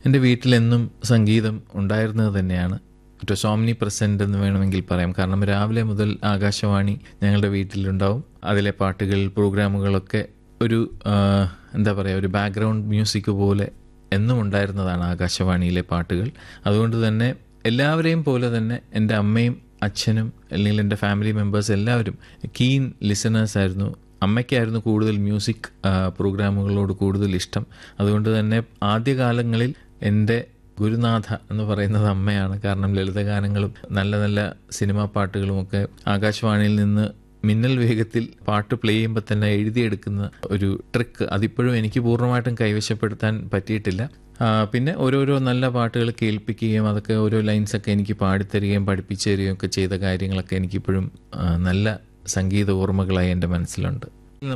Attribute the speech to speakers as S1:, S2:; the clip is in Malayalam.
S1: എൻ്റെ വീട്ടിലെന്നും സംഗീതം ഉണ്ടായിരുന്നത് തന്നെയാണ് ഇറ്റ് വാസ് ഓംനി പ്രസൻറ്റ് എന്ന് വേണമെങ്കിൽ പറയാം കാരണം രാവിലെ മുതൽ ആകാശവാണി ഞങ്ങളുടെ വീട്ടിലുണ്ടാവും അതിലെ പാട്ടുകൾ പ്രോഗ്രാമുകളൊക്കെ ഒരു ആ, എന്താ പറയുക ഒരു ബാക്ക്ഗ്രൗണ്ട് മ്യൂസിക് പോലെ എന്നും ഉണ്ടായിരുന്നതാണ് ആകാശവാണിയിലെ പാട്ടുകൾ അതുകൊണ്ട് തന്നെ എല്ലാവരെയും പോലെ തന്നെ എൻ്റെ അമ്മയും അച്ഛനും അല്ലെങ്കിൽ എൻ്റെ ഫാമിലി മെമ്പേഴ്സ് എല്ലാവരും കീൻ ലിസണേഴ്സ് ആയിരുന്നു അമ്മയ്ക്കായിരുന്നു കൂടുതൽ മ്യൂസിക് ആ, പ്രോഗ്രാമുകളോട് കൂടുതൽ ഇഷ്ടം അതുകൊണ്ട് തന്നെ ആദ്യകാലങ്ങളിൽ എൻ്റെ ഗുരുനാഥ എന്ന് പറയുന്നത് അമ്മയാണ് കാരണം ലളിതഗാനങ്ങളും നല്ല നല്ല സിനിമാ പാട്ടുകളും ഒക്കെ ആകാശവാണിയിൽ നിന്ന് മിന്നൽ വേഗത്തിൽ പാട്ട് പ്ലേ ചെയ്യുമ്പോൾ തന്നെ എഴുതിയെടുക്കുന്ന ഒരു ട്രിക്ക് അതിപ്പോഴും എനിക്ക് പൂർണ്ണമായിട്ടും കൈവശപ്പെടുത്താൻ പറ്റിയിട്ടില്ല ആ, പിന്നെ ഓരോരോ നല്ല പാട്ടുകൾ കേൾപ്പിക്കുകയും അതൊക്കെ ഓരോ ലൈൻസൊക്കെ എനിക്ക് പാടിത്തരികയും പഠിപ്പിച്ചു തരികയും ഒക്കെ ചെയ്ത കാര്യങ്ങളൊക്കെ എനിക്കിപ്പോഴും ആ, നല്ല സംഗീത ഓർമ്മകളായി എൻ്റെ മനസ്സിലുണ്ട്